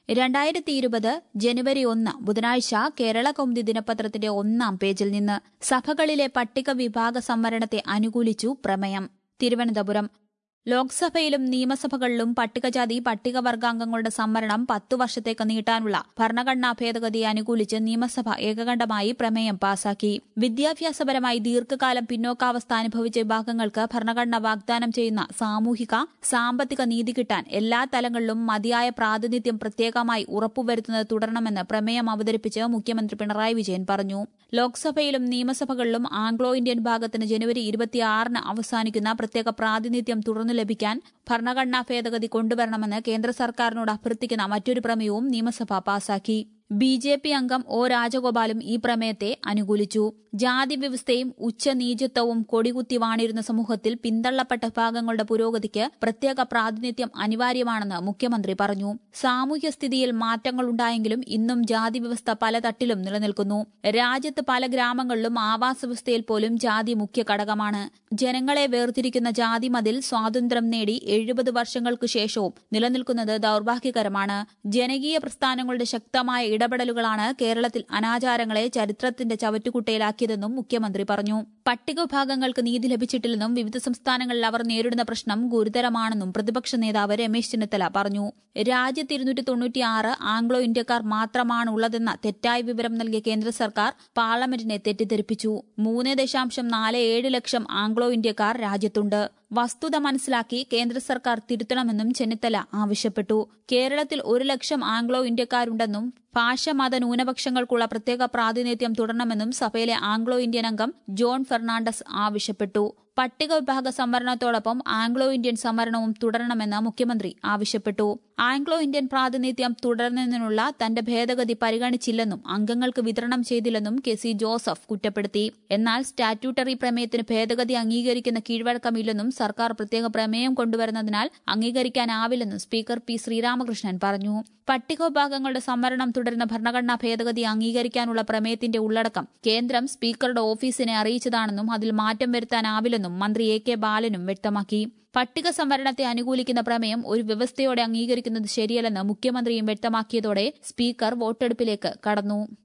രണ്ടായിരത്തി ഇരുപത് ജനുവരി ഒന്ന് ബുധനാഴ്ച കേരള കൗമുദി ദിനപത്രത്തിന്റെ ഒന്നാം പേജിൽ നിന്ന് സഭകളിലെ പട്ടിക വിഭാഗ സംവരണത്തെ അനുകൂലിച്ചു പ്രമേയം തിരുവനന്തപുരം ലോക്സഭയിലും നിയമസഭകളിലും പട്ടികജാതി പട്ടികവർഗാംഗങ്ങളുടെ സംവരണം പത്തു വർഷത്തേക്ക് നീട്ടാനുള്ള ഭരണഘടനാ ഭേദഗതിയെ അനുകൂലിച്ച് നിയമസഭ ഏകകണ്ഠമായി പ്രമേയം പാസാക്കി വിദ്യാഭ്യാസപരമായി ദീർഘകാലം പിന്നോക്കാവസ്ഥ അനുഭവിച്ച വിഭാഗങ്ങൾക്ക് ഭരണഘടന വാഗ്ദാനം ചെയ്യുന്ന സാമൂഹിക സാമ്പത്തിക നീതി കിട്ടാൻ എല്ലാ തലങ്ങളിലും മതിയായ പ്രാതിനിധ്യം പ്രത്യേകമായി ഉറപ്പുവരുത്തുന്നത് തുടരണമെന്ന് പ്രമേയം അവതരിപ്പിച്ച് മുഖ്യമന്ത്രി പിണറായി വിജയൻ പറഞ്ഞു ലോക്സഭയിലും നിയമസഭകളിലും ആംഗ്ലോ ഇന്ത്യൻ ഭാഗത്തിന് ജനുവരി ഇരുപത്തിയാറിന് അവസാനിക്കുന്ന പ്രത്യേക പ്രാതിനിധ്യം തുടർന്നു ലഭിക്കാൻ ഭരണഘടനാ ഭേദഗതി കൊണ്ടുവരണമെന്ന് കേന്ദ്ര സർക്കാരിനോട് അഭ്യർത്ഥിക്കുന്ന മറ്റൊരു പ്രമേയവും നിയമസഭ പാസാക്കി ബി ജെ പി അംഗം ഒ രാജഗോപാലും ഈ പ്രമേയത്തെ അനുകൂലിച്ചു ജാതി വ്യവസ്ഥയും ഉച്ചനീചത്വവും കൊടികുത്തി വാണിരുന്ന സമൂഹത്തിൽ പിന്തള്ളപ്പെട്ട വിഭാഗങ്ങളുടെ പുരോഗതിക്ക് പ്രത്യേക പ്രാതിനിധ്യം അനിവാര്യമാണെന്ന് മുഖ്യമന്ത്രി പറഞ്ഞു സാമൂഹ്യ സ്ഥിതിയിൽ മാറ്റങ്ങളുണ്ടായെങ്കിലും ഇന്നും ജാതി വ്യവസ്ഥ പല തട്ടിലും നിലനിൽക്കുന്നു രാജ്യത്ത് പല ഗ്രാമങ്ങളിലും ആവാസ വ്യവസ്ഥയിൽ പോലും ജാതി മുഖ്യ ഘടകമാണ് ജനങ്ങളെ വേർതിരിക്കുന്ന ജാതി മതിൽ സ്വാതന്ത്ര്യം നേടി എഴുപത് വർഷങ്ങൾക്കു ശേഷവും നിലനിൽക്കുന്നത് ദൌർഭാഗ്യകരമാണ് ജനകീയ പ്രസ്ഥാനങ്ങളുടെ ശക്തമായ ഇടപെടലുകളാണ് കേരളത്തിൽ അനാചാരങ്ങളെ ചരിത്രത്തിന്റെ ചവറ്റുകുട്ടയിലാക്കിയതെന്നും മുഖ്യമന്ത്രി പറഞ്ഞു പട്ടിക വിഭാഗങ്ങൾക്ക് നീതി ലഭിച്ചിട്ടില്ലെന്നും വിവിധ സംസ്ഥാനങ്ങളിൽ അവർ നേരിടുന്ന പ്രശ്നം ഗുരുതരമാണെന്നും പ്രതിപക്ഷ നേതാവ് രമേശ് ചെന്നിത്തല പറഞ്ഞു രാജ്യത്ത് ഇരുന്നൂറ്റി തൊണ്ണൂറ്റിയാറ് ആംഗ്ലോ ഇന്ത്യക്കാർ മാത്രമാണ് ഉള്ളതെന്ന തെറ്റായ വിവരം നൽകിയ കേന്ദ്ര സർക്കാർ പാർലമെന്റിനെ തെറ്റിദ്ധരിപ്പിച്ചു മൂന്ന് ദശാംശം നാല് ഏഴ് ലക്ഷം ആംഗ്ലോ ഇന്ത്യക്കാർ രാജ്യത്തുണ്ട് വസ്തുത മനസ്സിലാക്കി കേന്ദ്ര സർക്കാർ തിരുത്തണമെന്നും ചെന്നിത്തല ആവശ്യപ്പെട്ടു കേരളത്തിൽ ഒരു ലക്ഷം ആംഗ്ലോ ഇന്ത്യക്കാരുണ്ടെന്നും ഭാഷ മത ന്യൂനപക്ഷങ്ങൾക്കുള്ള പ്രത്യേക പ്രാതിനിധ്യം തുടരണമെന്നും സഭയിലെ ആംഗ്ലോ ഇന്ത്യൻ അംഗം ജോൺ ഫെർണാണ്ടസ് ആവശ്യപ്പെട്ടു പട്ടിക വിഭാഗ സംവരണത്തോടൊപ്പം ആംഗ്ലോ ഇന്ത്യൻ സംവരണവും തുടരണമെന്ന് മുഖ്യമന്ത്രി ആവശ്യപ്പെട്ടു ആംഗ്ലോ ഇന്ത്യൻ പ്രാതിനിധ്യം തുടരുന്നതിനുള്ള തന്റെ ഭേദഗതി പരിഗണിച്ചില്ലെന്നും അംഗങ്ങൾക്ക് വിതരണം ചെയ്തില്ലെന്നും കെ സി ജോസഫ് കുറ്റപ്പെടുത്തി എന്നാൽ സ്റ്റാറ്റ്യൂട്ടറി പ്രമേയത്തിന് ഭേദഗതി അംഗീകരിക്കുന്ന കീഴ്വഴക്കമില്ലെന്നും സർക്കാർ പ്രത്യേക പ്രമേയം കൊണ്ടുവരുന്നതിനാൽ അംഗീകരിക്കാനാവില്ലെന്നും സ്പീക്കർ പി ശ്രീരാമകൃഷ്ണൻ പറഞ്ഞു പട്ടിക വിഭാഗങ്ങളുടെ സംവരണം തുടരുന്ന ഭരണഘടനാ ഭേദഗതി അംഗീകരിക്കാനുള്ള പ്രമേയത്തിന്റെ ഉള്ളടക്കം കേന്ദ്രം സ്പീക്കറുടെ ഓഫീസിനെ അറിയിച്ചതാണെന്നും അതിൽ മാറ്റം വരുത്താനാവില്ലെന്നും മന്ത്രി എ കെ ബാലനും വ്യക്തമാക്കി പട്ടിക സംവരണത്തെ അനുകൂലിക്കുന്ന പ്രമേയം ഒരു വ്യവസ്ഥയോടെ അംഗീകരിക്കുന്നത് ശരിയല്ലെന്ന് മുഖ്യമന്ത്രിയും വ്യക്തമാക്കിയതോടെ സ്പീക്കർ വോട്ടെടുപ്പിലേക്ക് കടന്നു